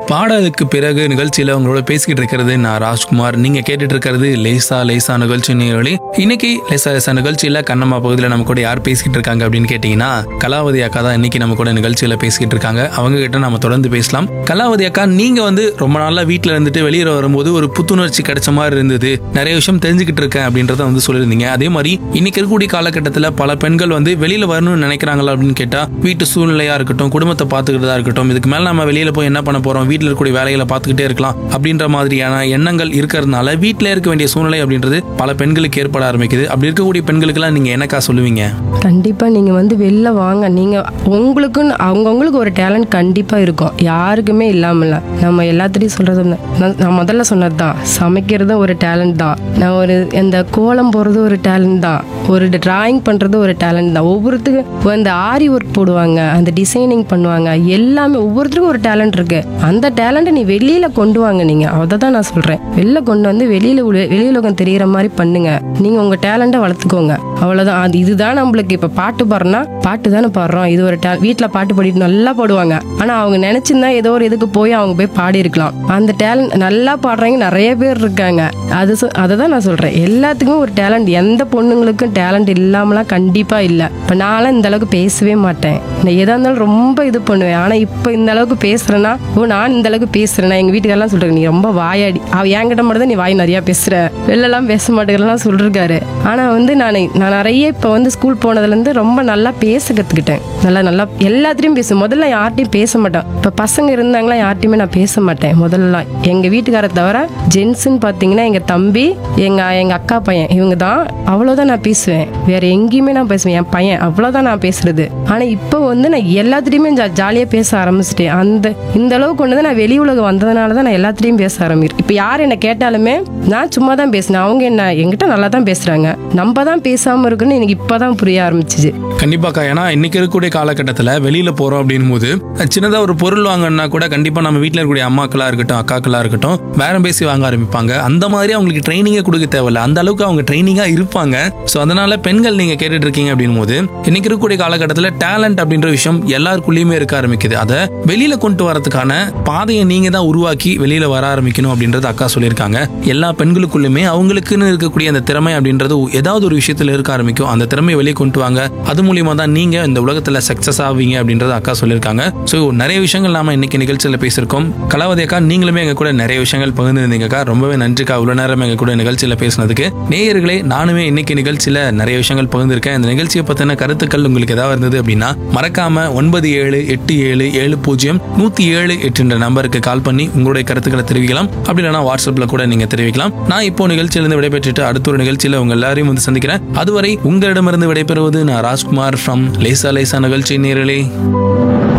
பாடலுக்கு பிறகு நிகழ்ச்சியில உங்களோட பேசிக்கிட்டு இருக்கிறது நான் ராஜ்குமார் நீங்க கேட்டுட்டு இருக்கிறது லேசா லேசா நிகழ்ச்சி நேரடி இன்னைக்கு லேசா லேசா நிகழ்ச்சியில கண்ணம்மா பகுதியில் நம்ம கூட யார் பேசிக்கிட்டு இருக்காங்க அப்படின்னு கேட்டீங்கன்னா கலாவதி அக்கா தான் இன்னைக்கு நம்ம கூட நிகழ்ச்சியில பேசிக்கிட்டு இருக்காங்க அவங்க கிட்ட நம்ம தொடர்ந்து பேசலாம் கலாவதி அக்கா நீங்க வந்து ரொம்ப நாளா வீட்ல இருந்துட்டு வெளியே வரும்போது ஒரு புத்துணர்ச்சி கிடைச்ச மாதிரி இருந்தது நிறைய விஷயம் தெரிஞ்சுக்கிட்டு இருக்கேன் அப்படின்றத வந்து சொல்லியிருந்தீங்க அதே மாதிரி இன்னைக்கு இருக்கக்கூடிய காலகட்டத்தில் பல பெண்கள் வந்து வெளியில வரணும்னு நினைக்கிறாங்களா அப்படின்னு கேட்டா வீட்டு சூழ்நிலையா இருக்கட்டும் குடும்பத்தை பார்த்துக்கிட்டதா இருக்கட்டும் இதுக்கு மேல நம்ம வெளியில போய் என்ன பண்ண போறோம் வீட்டில் இருக்கக்கூடிய வேலைகளை பார்த்துக்கிட்டே இருக்கலாம் அப்படின்ற மாதிரியான எண்ணங்கள் இருக்கிறதுனால வீட்டில் இருக்க வேண்டிய சூழ்நிலை அப்படின்றது பல பெண்களுக்கு ஏற்பட ஆரம்பிக்குது அப்படி இருக்கக்கூடிய பெண்களுக்கெல்லாம் நீங்க என்னக்கா சொல்லுவீங்க கண்டிப்பாக நீங்கள் வந்து வெளில வாங்க நீங்கள் உங்களுக்குன்னு அவங்கவுங்களுக்கு ஒரு டேலண்ட் கண்டிப்பாக இருக்கும் யாருக்குமே இல்லாமல நம்ம எல்லாத்துலேயும் சொல்கிறது நான் நான் முதல்ல சொன்னது தான் சமைக்கிறது ஒரு டேலண்ட் தான் நான் ஒரு இந்த கோலம் போடுறது ஒரு டேலண்ட் தான் ஒரு டிராயிங் பண்ணுறது ஒரு டேலண்ட் தான் ஒவ்வொருத்துக்கும் அந்த ஆரி ஒர்க் போடுவாங்க அந்த டிசைனிங் பண்ணுவாங்க எல்லாமே ஒவ்வொருத்தருக்கும் ஒரு டேலண்ட் இருக்கு அந்த டேலண்ட்டை நீ வெளியில கொண்டு வாங்க நீங்க அதை தான் நான் சொல்றேன் வெளில கொண்டு வந்து வெளியில உல- வெளி உலகம் தெரியிற மாதிரி பண்ணுங்க நீங்க உங்க டேலண்ட்டை வளர்த்துக்கோங்க அவ்வளவுதான் அது இதுதான் நம்மளுக்கு இப்ப பாட்டு பாடுறோம்னா பாட்டு தானே பாடுறோம் இது ஒரு டே- வீட்ல பாட்டு பாடிட்டு நல்லா பாடுவாங்க ஆனா அவங்க நினைச்சிருந்தா ஏதோ ஒரு இதுக்கு போய் அவங்க போய் பாடி இருக்கலாம் அந்த டேலண்ட் நல்லா பாடுறவங்க நிறைய பேர் இருக்காங்க அது சொ- அதை தான் நான் சொல்றேன் எல்லாத்துக்கும் ஒரு டேலண்ட் எந்த பொண்ணுங்களுக்கும் டேலண்ட் இல்லாமலாம் கண்டிப்பா இல்ல இப்ப நான்லாம் இந்த அளவுக்கு பேசவே மாட்டேன் நான் எதா இருந்தாலும் ரொம்ப இது பண்ணுவேன் ஆனா இப்ப இந்த அளவுக்கு பேசுறேன்னா ஓ நான் இந்த அளவுக்கு பேசுறேன்னா எங்க வீட்டுக்காரெல்லாம் சொல்றாங்க நீ ரொம்ப வாயாடி அவ என்கிட்ட மட்டும் தான் நீ வாய் நிறைய பேசுற வெளிலலாம் பேச மாட்டேங்கிறலாம் சொல்லிருக்காரு ஆனா வந்து நான் நான் நிறைய இப்ப வந்து ஸ்கூல் போனதுல இருந்து ரொம்ப நல்லா பேச கத்துக்கிட்டேன் நல்லா நல்லா எல்லாத்துலயும் பேசுவேன் முதல்ல யார்ட்டையும் பேச மாட்டேன் இப்ப பசங்க இருந்தாங்களா யார்ட்டையுமே நான் பேச மாட்டேன் முதல்ல எங்க வீட்டுக்கார தவிர ஜென்ஸ்ன்னு பாத்தீங்கன்னா எங்க தம்பி எங்க எங்க அக்கா பையன் இவங்க தான் அவ்வளவுதான் நான் பேசுவேன் வேற எங்கேயுமே நான் பேசுவேன் என் பையன் அவ்வளவுதான் நான் பேசுறது ஆனா இப்போ வந்து நான் எல்லாத்துலயுமே ஜா- ஜாலியா பேச ஆரம்பிச்சிட்டேன் அந்த இந்த அளவுக்கு கொண்டு வந்து நான் வெளி உலகம் வந்ததுனால தான் நான் எல்லாத்துலயும் பேச ஆரம்பிக்கிறேன் இப்போ யார் என்ன கேட்டாலுமே நான் சும்மா தான் பேசினேன் அவங்க என்ன என்கிட்ட நல்லா தான் பேசுறாங்க நம்ம தான் பேசாம இருக்குன்னு எனக்கு இப்பதான் புரிய ஆரம்பிச்சிச்சு கண்டிப்பாக்கா ஏன்னா இன்னைக்கு இருக்கக்கூடிய காலகட்டத்தில் வெளியில போறோம் அப்படின் போது சின்னதா ஒரு பொருள் வாங்கணும்னா கூட கண்டிப்பா நம்ம வீட்டில் இருக்கக்கூடிய அம்மாக்களா இருக்கட்டும் அக்காக்களா இருக்கட்டும் பேரம் பேசி வாங்க ஆரம்பிப்பாங்க அந்த மாதிரி அவங்களுக்கு ட்ரைனிங்கே கொடுக்க தேவையில்ல அந்த அளவுக்கு அவங்க ட்ரைனிங்கா இருப்பாங்க ஸோ அதனால பெண்கள் நீங்க கேட்டுட்டு இருக்கீங்க அப்படின் போது இன்னைக்கு இருக்கக்கூடிய காலகட்டத்தில் டேலண்ட் அப்படின்ற விஷயம் எல்லாருக்குள்ளேயுமே இருக்க ஆரம்பிக்குது அதை வெளியில கொண்டு வரதுக்கான பாதையை நீங்க தான் உருவாக்கி வெளியில வர ஆரம்பிக்கணும் அப்படின்றது அக்கா சொல்லியிருக்காங்க எல்லா பெண்களுக்குள்ளுமே அவங்களுக்குன்னு இருக்கக்கூடிய அந்த திறமை அப்படின்றது ஏதாவது ஒரு விஷயத்துல இருக்க ஆரம்பிக்கும் அந்த திறமையை வெளியே கொண்டு வாங்க அது மூலியமா தான் நீங்க இந்த உலகத்துல சக்சஸ் ஆவீங்க அப்படின்றத அக்கா சொல்லியிருக்காங்க ஸோ நிறைய விஷயங்கள் நாம இன்னைக்கு நிகழ்ச்சியில பேசியிருக்கோம் கலாவதி அக்கா நீங்களுமே எங்க கூட நிறைய விஷயங்கள் பகிர்ந்துருந்தீங்கக்கா ரொம்பவே நன்றிக்கா இவ்வளவு நேரம் எங்க கூட நிகழ்ச்சியில பேசினதுக்கு நேயர்களே நானுமே இன்னைக்கு நிகழ்ச்சியில நிறைய விஷயங்கள் பகிர்ந்திருக்கேன் இந்த நிகழ்ச்சியை பத்தின கருத்துக்கள் உங்களுக்கு ஏதாவது இருந்தது அப்படின்னா மறக்காம ஒன்பது ஏழு எட்டு ஏழு ஏழு பூஜ்ஜியம் நூத்தி ஏழு எட்டுன்ற நம்பருக்கு கால் பண்ணி உங்களுடைய கருத்துக்களை தெரிவிக்கலாம் அப்படி இல்லைனா வாட்ஸ்அப்ல கூட நீங்க தெரிவிக்கலாம் நான் இப்போ நிகழ்ச்சியிலிருந்து விடைபெற்றுட்டு அடுத்த ஒரு நிகழ்ச்சியில உங்க எல்லாரையும் வந்து சந்திக்கிறேன் அதுவரை உங்களிடமிருந்து விடைபெறுவது நான் ராஜ்குமார் ஃப்ரம் லேசா லேசா நிகழ்ச்சி நேரலே